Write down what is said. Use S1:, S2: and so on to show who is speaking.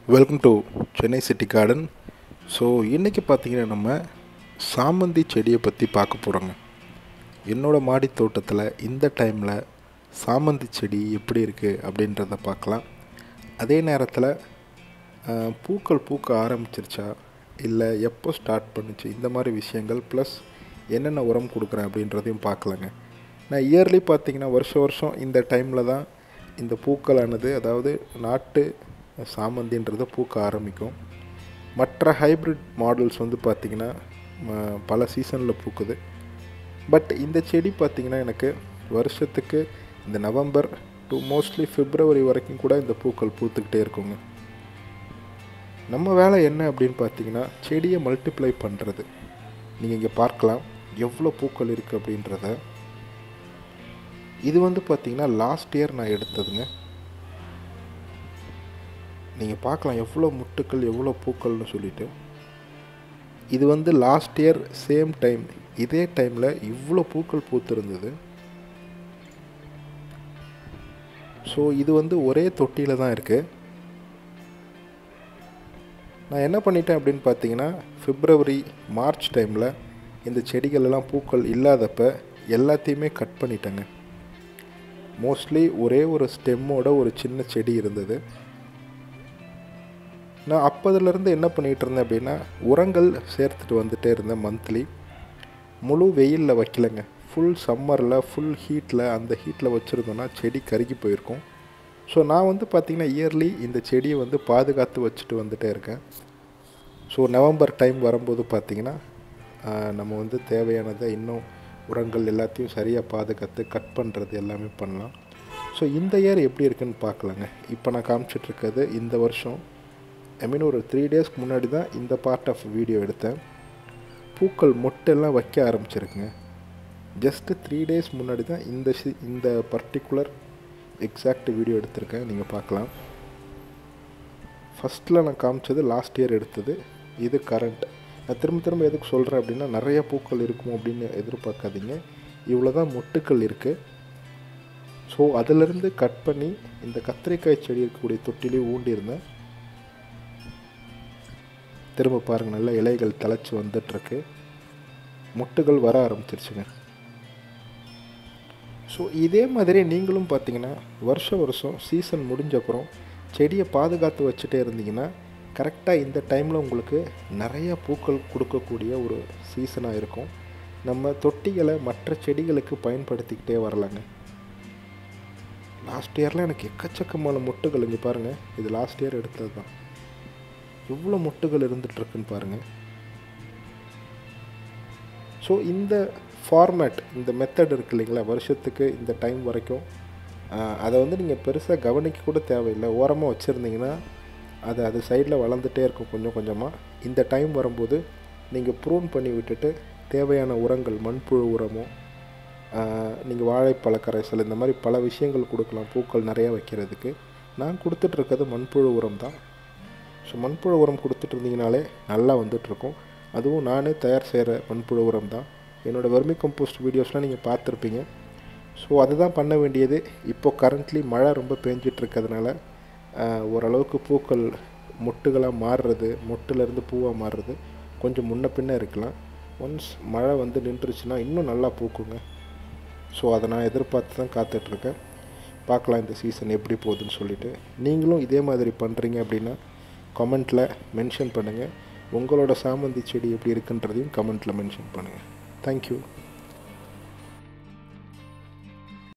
S1: welcome to Chennai city garden so இன்றைக்கி பார்த்தீங்கன்னா நம்ம சாமந்தி செடியை பற்றி பார்க்க போகிறோங்க என்னோடய மாடி தோட்டத்தில் இந்த டைமில் சாமந்தி செடி எப்படி இருக்குது அப்படின்றத பார்க்கலாம் அதே நேரத்தில் ஆஹ், பூக்கள் பூக்க ஆரம்பிச்சிருச்சா இல்லை எப்போ ஸ்டார்ட் பண்ணுச்சு இந்த மாதிரி விஷயங்கள் ப்ளஸ் என்னென்ன உரம் கொடுக்குறேன் அப்படின்றதையும் பார்க்கலாங்க நான் இயர்லி பார்த்தீங்கன்னா வருஷம் வருஷம் இந்த டைமில் தான் இந்த பூக்களானது அதாவது நாட்டு சாமந்தின்றது பூக்க ஆரம்பிக்கும் மற்ற ஹைப்ரிட் மாடல்ஸ் வந்து பார்த்திங்கன்னா ம- பல சீசனில் பூக்குது பட் இந்த செடி பார்த்திங்கன்னா எனக்கு வருஷத்துக்கு இந்த நவம்பர் டு மோஸ்ட்லி பிப்ரவரி வரைக்கும் கூட இந்த பூக்கள் பூத்துக்கிட்டே இருக்குங்க நம்ம வேலை என்ன அப்படின்னு பார்த்தீங்கன்னா செடியை மல்டிப்ளை பண்ணுறது நீங்கள் இங்கே பார்க்கலாம் எவ்வளோ பூக்கள் இருக்குது அப்படின்றத இது வந்து பார்த்தீங்கன்னா லாஸ்ட் இயர் நான் எடுத்ததுங்க நீங்கள் பார்க்கலாம் எவ்வளோ முட்டுக்கள் எவ்வளோ பூக்கள்னு சொல்லிட்டு இது வந்து லாஸ்ட் இயர் சேம் டைம் இதே டைமில் இவ்வளோ பூக்கள் பூத்திருந்தது ஸோ இது வந்து ஒரே தொட்டியில் தான் இருக்குது நான் என்ன பண்ணிட்டேன் அப்படின்னு பார்த்தீங்கன்னா பிப்ரவரி மார்ச் டைமில் இந்த செடிகள் எல்லாம் பூக்கள் இல்லாதப்ப எல்லாத்தையுமே கட் பண்ணிட்டேங்க மோஸ்ட்லி ஒரே ஒரு ஸ்டெம்மோட ஒரு சின்ன செடி இருந்தது நான் அப்போதுலேருந்து என்ன பண்ணிகிட்டு இருந்தேன் அப்படின்னா உரங்கள் சேர்த்துட்டு வந்துட்டே இருந்தேன் மந்த்லி முழு வெயிலில் வைக்கலைங்க ஃபுல் சம்மரில் ஃபுல் ஹீட்டில் அந்த ஹீட்டில் வச்சுருந்தோன்னா செடி கருகி போயிருக்கும் ஸோ நான் வந்து பார்த்திங்கன்னா இயர்லி இந்த செடியை வந்து பாதுகாத்து வச்சுட்டு வந்துட்டே இருக்கேன் ஸோ நவம்பர் டைம் வரும்போது பார்த்திங்கன்னா ஆஹ், நம்ம வந்து தேவையானதை இன்னும் உரங்கள் எல்லாத்தையும் சரியாக பாதுகாத்து கட் பண்ணுறது எல்லாமே பண்ணலாம் ஸோ இந்த இயர் எப்படி இருக்குன்னு பார்க்கலாங்க இப்போ நான் காமிச்சிட்டு இருக்கிறது இந்த வருஷம் ஐ மீன் ஒரு த்ரீ டேஸ்க்கு முன்னாடி தான் இந்த பார்ட் ஆஃப் வீடியோ எடுத்தேன் பூக்கள் மொட்டெல்லாம் வைக்க ஆரம்பிச்சிருக்குங்க ஜஸ்ட்டு த்ரீ டேஸ் முன்னாடி தான் இந்த சி- இந்த பர்டிகுலர் எக்ஸாக்ட் வீடியோ எடுத்திருக்கேன் நீங்கள் பார்க்கலாம் ஃபஸ்ட்டில் நான் காமிச்சது லாஸ்ட் இயர் எடுத்தது இது கரண்ட் நான் திரும்ப திரும்ப எதுக்கு சொல்கிறேன் அப்படின்னா நிறைய பூக்கள் இருக்கும் அப்படின்னு எதிர்பார்க்காதீங்க இவ்வளோ தான் மொட்டுக்கள் இருக்குது ஸோ அதிலிருந்து கட் பண்ணி இந்த கத்திரிக்காய் செடி இருக்கக்கூடிய தொட்டிலே ஊண்டியிருந்தேன் திரும்ப பாருங்கள் நல்ல இலைகள் தழைச்சி வந்துட்டுருக்கு மொட்டுகள் வர ஆரம்பிச்சிருச்சுங்க ஸோ இதே மாதிரி நீங்களும் பார்த்தீங்கன்னா வருஷம் வருஷம் சீசன் முடிஞ்ச அப்புறம் செடியை பாதுகாத்து வச்சுட்டே இருந்தீங்கன்னா கரெக்டாக இந்த டைமில் உங்களுக்கு நிறைய பூக்கள் கொடுக்கக்கூடிய ஒரு சீசனாக இருக்கும் நம்ம தொட்டிகளை மற்ற செடிகளுக்கு பயன்படுத்திக்கிட்டே வரலாங்க லாஸ்ட் இயரில் எனக்கு எக்கச்சக்கமான மொட்டுகள் இங்கே பாருங்கள் இது லாஸ்ட் இயர் எடுத்தது தான் எவ்வளோ மொட்டுகள் இருந்துகிட்ருக்குன்னு பாருங்கள் ஸோ இந்த ஃபார்மேட் இந்த மெத்தட் இருக்கு இல்லைங்களா வருஷத்துக்கு இந்த டைம் வரைக்கும் ஆஹ், அதை வந்து நீங்கள் பெருசாக கவனிக்க கூட தேவையில்லை ஓரமாக வச்சுருந்தீங்கன்னா அது அது சைடில் வளர்ந்துட்டே இருக்கும் கொஞ்சம் கொஞ்சமாக இந்த டைம் வரும்போது நீங்கள் ப்ரூன் பண்ணி விட்டுட்டு தேவையான உரங்கள் மண்புழு உரமோ நீங்கள் வாழைப்பழ கரைசல் இந்த மாதிரி பல விஷயங்கள் கொடுக்கலாம் பூக்கள் நிறையா வைக்கிறதுக்கு நான் கொடுத்துட்ருக்கிறது மண்புழு உரம் தான் ஸோ மண்புழு உரம் கொடுத்துட்டு இருந்தீங்கனாலே நல்லா வந்துட்டுருக்கும் அதுவும் நானே தயார் செய்கிற மண்புழு உரம் தான் என்னோடய வெர்மி கம்போஸ்ட் வீடியோஸ்லாம் நீங்கள் பார்த்துருப்பீங்க ஸோ அதுதான் பண்ண வேண்டியது இப்போ கரண்ட்லி மழை ரொம்ப பேஞ்சிட்டு இருக்கிறதுனால ஆஹ், ஓரளவுக்கு பூக்கள் மொட்டுகளாக மாறுறது மொட்டுலேருந்து பூவாக மாறுறது கொஞ்சம் முன்ன பின்ன இருக்கலாம் ஒன்ஸ் மழை வந்து நின்றுச்சுன்னா இன்னும் நல்லா பூக்குங்க ஸோ அதை நான் எதிர்பார்த்து தான் காத்துட்ருக்கேன் பார்க்கலாம் இந்த சீசன் எப்படி போகுதுன்னு சொல்லிட்டு நீங்களும் இதே மாதிரி பண்ணுறீங்க அப்படின்னா கமெண்ட்டில் மென்ஷன் பண்ணுங்கள் உங்களோட சாமந்தி செடி எப்படி இருக்குன்றதையும் கமெண்ட்டில் மென்ஷன் பண்ணுங்கள் தேங்க்யூ